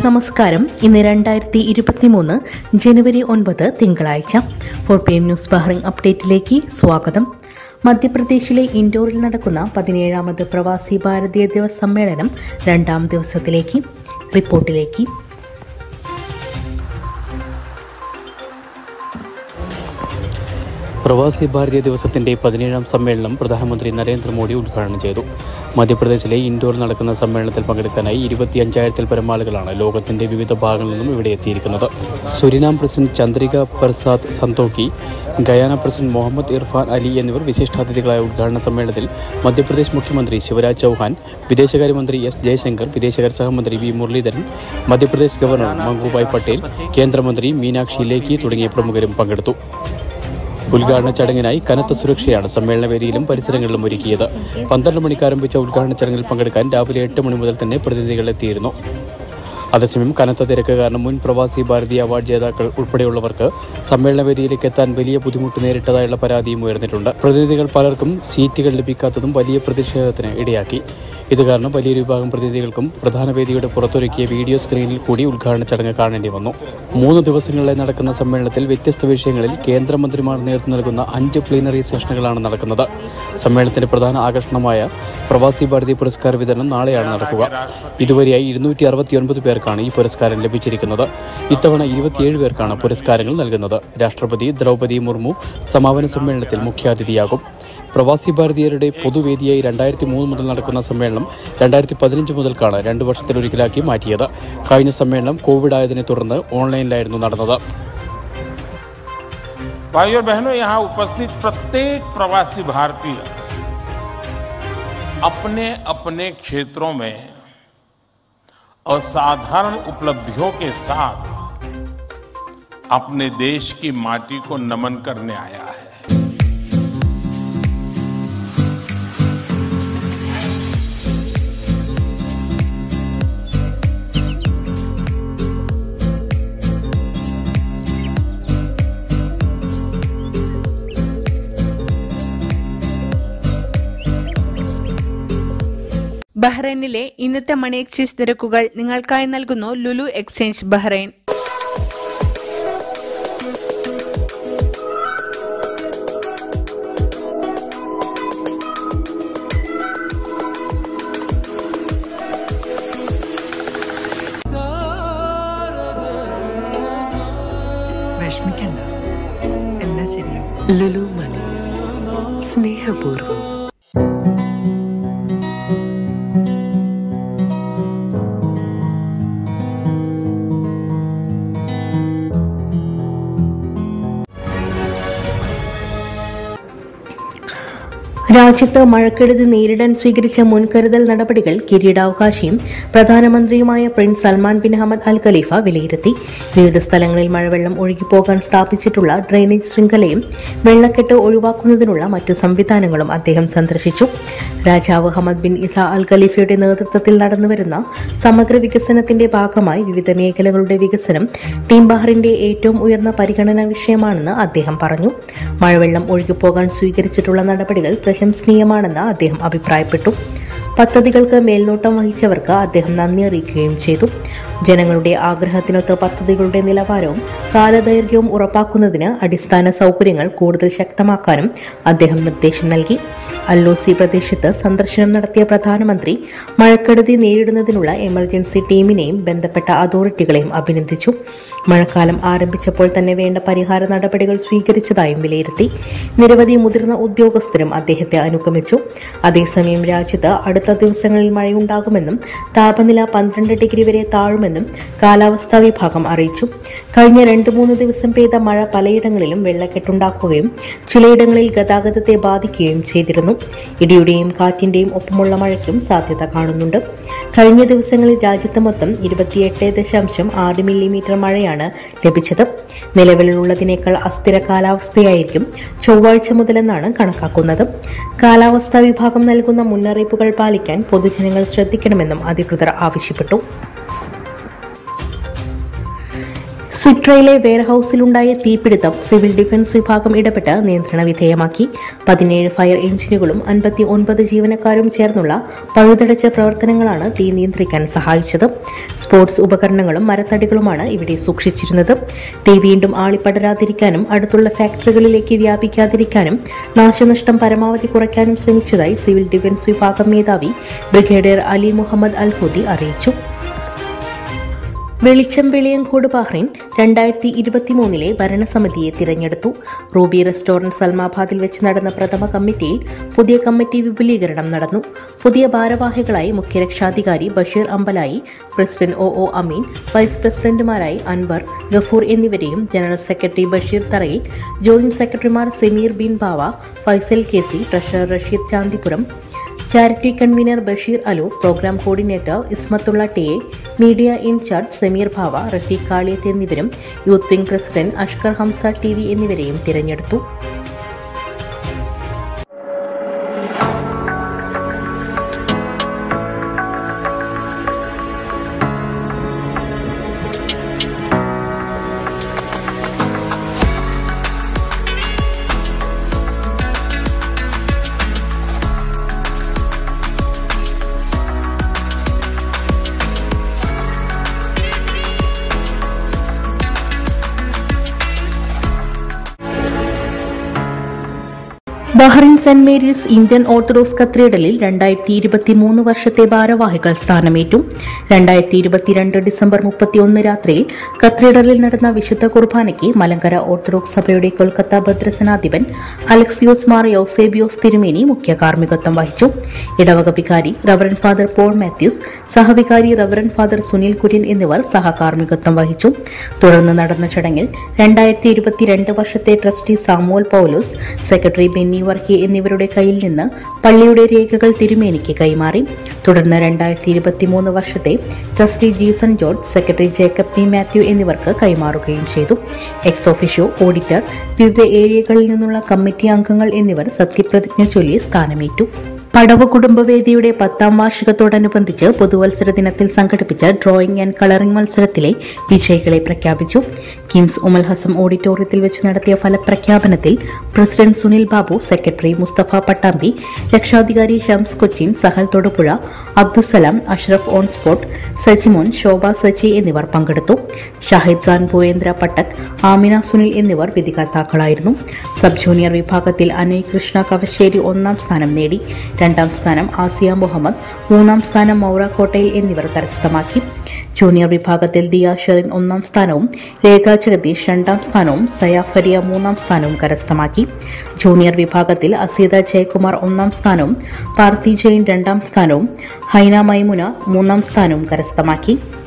നമസ്കാരം ഇന്ന് രണ്ടായിരത്തി ഇരുപത്തിമൂന്ന് ജനുവരി ഒൻപത് തിങ്കളാഴ്ച four P M news Bahrain അപ്ഡേറ്റിലേക്ക് സ്വാഗതം മധ്യപ്രദേശിലെ ഇൻഡോറിൽ നടക്കുന്ന പതിനേഴാമത് പ്രവാസി ഭാരതീയ ദിവസ് സമ്മേളനം രണ്ടാം ദിവസത്തിലേക്ക് റിപ്പോർട്ടിലേക്ക് പ്രവാസി ഭാരതീയ ദിവസത്തിന്റെ പതിനേഴാം സമ്മേളനം പ്രധാനമന്ത്രി നരേന്ദ്രമോദി ഉദ്ഘാടനം ചെയ്തു മധ്യപ്രദേശിലെ ഇൻഡോറിൽ നടക്കുന്ന സമ്മേളനത്തിൽ പങ്കെടുക്കാനായി ഇരുപത്തിയഞ്ചായിരത്തിൽ പരം ആളുകളാണ് ലോകത്തിന്റെ വിവിധ ഭാഗങ്ങളിൽ നിന്നും ഇവിടെ എത്തിയിരിക്കുന്നത് Suriname president Chandrika Prasad Santokhi Guyana president Muhammad Irfaan Ali എന്നിവർ വിശിഷ്ടാതിഥികളായ ഉദ്ഘാടന സമ്മേളനത്തിൽ മധ്യപ്രദേശ് മുഖ്യമന്ത്രി ശിവരാജ് ചൗഹാൻ വിദേശകാര്യമന്ത്രി എസ് ജയശങ്കർ വിദേശകാര്യ സഹമന്ത്രി വി മുരളീധരൻ മധ്യപ്രദേശ് ഗവർണർ മംഗുഭായ് പട്ടേൽ കേന്ദ്രമന്ത്രി മീനാക്ഷി ലേഖി തുടങ്ങിയ പ്രമുഖരും പങ്കെടുത്തു ഉദ്ഘാടന ചടങ്ങിനായി കനത്ത സുരക്ഷയാണ് സമ്മേളന വേദിയിലും പരിസരങ്ങളിലും ഒരുക്കിയത് പന്ത്രണ്ട് മണിക്ക് ആരംഭിച്ച ഉദ്ഘാടന ചടങ്ങിൽ പങ്കെടുക്കാൻ രാവിലെ എട്ട് മണി മുതൽ തന്നെ പ്രതിനിധികൾ എത്തിയിരുന്നു അതേസമയം കനത്ത തിരക്ക് കാരണം മുൻ പ്രവാസി ഭാരതീയ അവാർഡ് ജേതാക്കൾ ഉൾപ്പെടെയുള്ളവർക്ക് സമ്മേളന വേദിയിലേക്ക് എത്താൻ വലിയ ബുദ്ധിമുട്ട് നേരിട്ടതായുള്ള പരാതിയും ഉയർന്നിട്ടുണ്ട് പ്രതിനിധികൾ പലർക്കും സീറ്റുകൾ ലഭിക്കാത്തതും വലിയ പ്രതിഷേധത്തിന് ഇടയാക്കി ഇത് കാരണം വലിയൊരു വിഭാഗം പ്രതിനിധികൾക്കും പ്രധാന വേദിയുടെ പുറത്തൊരുക്കിയ വീഡിയോ സ്ക്രീനിൽ കൂടി ഉദ്ഘാടന ചടങ്ങ് കാണേണ്ടി വന്നു മൂന്ന് ദിവസങ്ങളിലായി നടക്കുന്ന സമ്മേളനത്തിൽ വ്യത്യസ്ത വിഷയങ്ങളിൽ കേന്ദ്രമന്ത്രിമാർ നേതൃത്വം നൽകുന്ന അഞ്ച് പ്ലീനറി സെഷനുകളാണ് നടക്കുന്നത് സമ്മേളനത്തിന്റെ പ്രധാന ആകർഷണമായ പ്രവാസി ഭാരതി പുരസ്കാര വിതരണം നാളെയാണ് നടക്കുക ഇതുവരെയായി ഇരുന്നൂറ്റി അറുപത്തിയൊൻപത് പേർക്കാണ് ഈ പുരസ്കാരം ലഭിച്ചിരിക്കുന്നത് ഇത്തവണ ഇരുപത്തിയേഴ് പേർക്കാണ് പുരസ്കാരങ്ങൾ നൽകുന്നത് രാഷ്ട്രപതി ദ്രൗപദി മുർമു സമാപന സമ്മേളനത്തിൽ മുഖ്യാതിഥിയാകും പ്രവാസി ഭാരതീയരുടെ പൊതുവേദിയായി രണ്ടായിരത്തി മൂന്ന് മുതൽ നടക്കുന്ന സമ്മേളനം രണ്ടായിരത്തി പതിനഞ്ച് മുതൽക്കാണ് രണ്ട് വർഷത്തിലൊരിക്കലാക്കി മാറ്റിയത് കഴിഞ്ഞ സമ്മേളനം കോവിഡ് ആയതിനെ തുടർന്ന് ഓൺലൈനിലായിരുന്നു നടന്നത് भाइयों और बहनों यहाँ उपस्थित प्रत्येक प्रवासी भारतीय अपने अपने क्षेत्रों में असाधारण उपलब्धियों के साथ अपने देश की माटी को नमन करने आया है ബഹ്റൈനിലെ ഇന്നത്തെ മണി എക്സ്ചേഞ്ച് നിരക്കുകൾ നിങ്ങൾക്കായി നൽകുന്നു ലുലു എക്സ്ചേഞ്ച് ബഹ്റൈൻ വിഷമിക്കണ്ട എല്ലാം ശരിയാവും ലുലു മണി സ്നേഹപൂർവ്വം രാജ്യത്ത് മഴക്കെടുതി നേരിടാൻ സ്വീകരിച്ച മുൻകരുതൽ നടപടികൾ കിരീടാവകാശിയും പ്രധാനമന്ത്രിയുമായ prince Salman bin Ahmed Al Khalifa വിലയിരുത്തി വിവിധ സ്ഥലങ്ങളിൽ മഴവെള്ളം ഒഴുകിപ്പോകാൻ സ്ഥാപിച്ചിട്ടുള്ള ഡ്രെയിനേജ് ശൃംഖലയും വെള്ളക്കെട്ട് ഒഴിവാക്കുന്നതിനുള്ള മറ്റു സംവിധാനങ്ങളും അദ്ദേഹം സന്ദർശിച്ചു രാജാവ് ഹമദ് ബിൻ ഇസ അൽ ഖലീഫയുടെ നേതൃത്വത്തിൽ നടന്നുവരുന്ന സമഗ്ര വികസനത്തിന്റെ ഭാഗമായി വിവിധ മേഖലകളുടെ വികസനം ടീം ബഹ്റിന്റെ ഏറ്റവും ഉയർന്ന പരിഗണനാ വിഷയമാണെന്ന് അദ്ദേഹം പറഞ്ഞു മഴവെള്ളം ഒഴുകിപ്പോകാൻ സ്വീകരിച്ചിട്ടുള്ള നടപടികൾ പ്രശംസനീയമാണെന്ന് അദ്ദേഹം അഭിപ്രായപ്പെട്ടു പദ്ധതികൾക്ക് മേൽനോട്ടം വഹിച്ചവർക്ക് അദ്ദേഹം നന്ദി അറിയിക്കുകയും ചെയ്തു ജനങ്ങളുടെ ആഗ്രഹത്തിനൊത്ത് പദ്ധതികളുടെ നിലവാരവും കാലദൈർഘ്യവും ഉറപ്പാക്കുന്നതിന് അടിസ്ഥാന സൗകര്യങ്ങൾ കൂടുതൽ ശക്തമാക്കാനും അദ്ദേഹം നിർദ്ദേശം നൽകി അല്ലോസി പ്രദേശത്ത് സന്ദർശനം നടത്തിയ പ്രധാനമന്ത്രി മഴക്കെടുതി നേരിടുന്നതിനുള്ള എമർജൻസി ടീമിനെയും ബന്ധപ്പെട്ട അതോറിറ്റികളെയും അഭിനന്ദിച്ചു മഴക്കാലം ആരംഭിച്ചപ്പോൾ തന്നെ വേണ്ട പരിഹാര നടപടികൾ സ്വീകരിച്ചതായും വിലയിരുത്തി നിരവധി മുതിർന്ന ഉദ്യോഗസ്ഥരും അദ്ദേഹത്തെ അനുഗമിച്ചു അതേസമയം രാജ്യത്ത് അടുത്ത ദിവസങ്ങളിൽ മഴയുണ്ടാകുമെന്നും താപനില പന്ത്രണ്ട് ഡിഗ്രി വരെ താഴുമെന്നും കാലാവസ്ഥാ വിഭാഗം അറിയിച്ചു കഴിഞ്ഞ രണ്ട് മൂന്ന് ദിവസം പെയ്ത മഴ പലയിടങ്ങളിലും വെള്ളക്കെട്ടുണ്ടാക്കുകയും ചിലയിടങ്ങളിൽ ഗതാഗതത്തെ ബാധിക്കുകയും ചെയ്തിരുന്നു ഇടിയുടെയും കാറ്റിന്റെയും ഒപ്പമുള്ള മഴയ്ക്കും സാധ്യത കാണുന്നുണ്ട് കഴിഞ്ഞ ദിവസങ്ങളിൽ രാജ്യത്ത് മൊത്തം ഇരുപത്തിയെട്ട് ദശാംശം ആറ് മില്ലിമീറ്റർ മഴയാണ് ലഭിച്ചത് നിലവിലുള്ളതിനേക്കാൾ അസ്ഥിര കാലാവസ്ഥയായിരിക്കും ചൊവ്വാഴ്ച മുതലെന്നാണ് കണക്കാക്കുന്നത് കാലാവസ്ഥാ വിഭാഗം നൽകുന്ന മുന്നറിയിപ്പുകൾ പാലിക്കാൻ പൊതുജനങ്ങൾ ശ്രദ്ധിക്കണമെന്നും അധികൃതർ ആവശ്യപ്പെട്ടു സിട്രയിലെ വെയർഹൌസിലുണ്ടായ തീപിടുത്തം സിവിൽ ഡിഫൻസ് വിഭാഗം ഇടപെട്ട് നിയന്ത്രണ വിധേയമാക്കി പതിനേഴ് ഫയർ എഞ്ചിനുകളും അൻപത്തി ഒൻപത് ജീവനക്കാരും ചേർന്നുള്ള പഴുതടച്ച പ്രവർത്തനങ്ങളാണ് തീ നിയന്ത്രിക്കാൻ സഹായിച്ചത് സ്പോർട്സ് ഉപകരണങ്ങളും മരത്തടികളുമാണ് ഇവിടെ സൂക്ഷിച്ചിരുന്നത് തീ വീണ്ടും ആളിപ്പടരാതിരിക്കാനും അടുത്തുള്ള ഫാക്ടറികളിലേക്ക് വ്യാപിക്കാതിരിക്കാനും നാശനഷ്ടം പരമാവധി കുറയ്ക്കാനും ശ്രമിച്ചതായി സിവിൽ ഡിഫൻസ് വിഭാഗം മേധാവി ബ്രിഗേഡിയർ അലി മുഹമ്മദ് അൽഹുദി അറിയിച്ചു വെളിച്ചം വെളിയങ്കോട് ബഹ്റൈൻ രണ്ടായിരത്തി ഇരുപത്തിമൂന്നിലെ ഭരണസമിതിയെ തിരഞ്ഞെടുത്തു റൂബി റെസ്റ്റോറന്റ് സൽമാബാദിൽ വെച്ച് നടന്ന പ്രഥമ കമ്മിറ്റിയിൽ പുതിയ കമ്മിറ്റി വിപുലീകരണം നടന്നു പുതിയ ഭാരവാഹികളായി മുഖ്യരക്ഷാധികാരി Basheer Ambalayi president O O Ameen vice പ്രസിഡന്റുമാരായി അൻവർ ഗഫൂർ എന്നിവരെയും general secretary Basheer Tharayil joint സെക്രട്ടറിമാർ Sameer bin Bava Faisal K C treasurer Rasheed Chandipuram charity convener Basheer Alu programme coordinator Ismathulla T A media in charge Sameer Bava Rafeeq Kaliyath എന്നിവരും youth wing president Ashkar Hamza T V എന്നിവരെയും തിരഞ്ഞെടുത്തു ബഹ്റിൻ സെന്റ് മേരീസ് ഇന്ത്യൻ ഓർത്തഡോക്സ് കത്തീഡ്രലിൽ രണ്ടായിരത്തി ഇരുപത്തിമൂന്ന് വർഷത്തെ ഭാരവാഹികൾ സ്ഥാനമേറ്റു രണ്ടായിരത്തി ഇരുപത്തിരണ്ട് ഡിസംബർ മുപ്പത്തിയൊന്ന് രാത്രിയിൽ കത്തീഡ്രലിൽ നടന്ന വിശുദ്ധ കുർബാനയ്ക്ക് മലങ്കര ഓർത്തഡോക്സ് സഭയുടെ കൊൽക്കത്ത ഭദ്രസനാധിപൻ അലക്സിയോസ് മാർ യൗസേബിയോസ് തിരുമേനി മുഖ്യ കാർമ്മികത്വം വഹിച്ചു ഇടവക വികാരി റവറൻ ഫാദർ പോൾ മാത്യൂസ് സഹവികാരി റവറൻ ഫാദർ സുനിൽ കുര്യൻ എന്നിവർ സഹകാർമ്മികത്വം വഹിച്ചു തുടർന്ന് നടന്ന ചടങ്ങിൽ രണ്ടായിരത്തി ഇരുപത്തിരണ്ട് വർഷത്തെ ട്രസ്റ്റി സാമുവൽ പൗലോസ് സെക്രട്ടറി ബെന്നി വർക്കി എന്നിവരുടെ കയ്യിൽ നിന്ന് പള്ളിയുടെ രേഖകൾ തിരുമേനിക്ക് കൈമാറി തുടർന്ന് രണ്ടായിരത്തി ഇരുപത്തിമൂന്ന് വർഷത്തെ trustee Jeason George secretary Jacob P Mathew എന്നിവർക്ക് കൈമാറുകയും ചെയ്തു എക്സ് ഓഫീഷ്യോ ഓഡിറ്റർ വിവിധ ഏരിയകളിൽ നിന്നുള്ള കമ്മിറ്റി അംഗങ്ങൾ എന്നിവർ സത്യപ്രതിജ്ഞ ചൊല്ലി സ്ഥാനമേറ്റു പടവ് കുടുംബവേദിയുടെ പത്താം വാർഷികത്തോടനുബന്ധിച്ച് പുതുവത്സര ദിനത്തിൽ സംഘടിപ്പിച്ച ഡ്രോയിംഗ് ആൻഡ് കളറിംഗ് മത്സരത്തിലെ വിജയികളെ പ്രഖ്യാപിച്ചു കിംസ് ഉമൽ ഹസം ഓഡിറ്റോറിയത്തിൽ വെച്ച് നടത്തിയ ഫലപ്രഖ്യാപനത്തിൽ പ്രസിഡന്റ് സുനിൽ ബാബു സെക്രട്ടറി മുസ്തഫ പട്ടാമ്പി രക്ഷാധികാരി ഷംസ് കൊച്ചിൻ സഹൽ തൊടുപുഴ അബ്ദുസലാം അഷ്റഫ് ഓൺ സ്പോട്ട് സജിമോൻ ശോഭ സച്ചി എന്നിവർ പങ്കെടുത്തു ഷാഹിദ് ഖാൻ ഭൂയേന്ദ്ര പട്ടക് ആമിന സുനിൽ എന്നിവർ വിധികർത്താക്കളായിരുന്നു സബ് ജൂനിയർ വിഭാഗത്തിൽ അനയ് കൃഷ്ണ കവശ്ശേരി ഒന്നാം സ്ഥാനം നേടി രണ്ടാം സ്ഥാനം ആസിയ മുഹമ്മദ് മൂന്നാം സ്ഥാനം മൗറ കോട്ടയിൽ എന്നിവർ കരസ്ഥമാക്കി ജൂനിയർ വിഭാഗത്തിൽ ദിയ ഷെറിൻ ഒന്നാം സ്ഥാനവും രേഖ ജഗദീഷ് രണ്ടാം സ്ഥാനവും സയാഫരിയ മൂന്നാം സ്ഥാനവും കരസ്ഥമാക്കി ജൂനിയർ വിഭാഗത്തിൽ അസീത ജയകുമാർ ഒന്നാം സ്ഥാനവും പാർത്തി ജെയിൻ രണ്ടാം സ്ഥാനവും ഹൈന മൈമുന മൂന്നാം സ്ഥാനവും കരസ്ഥമാക്കി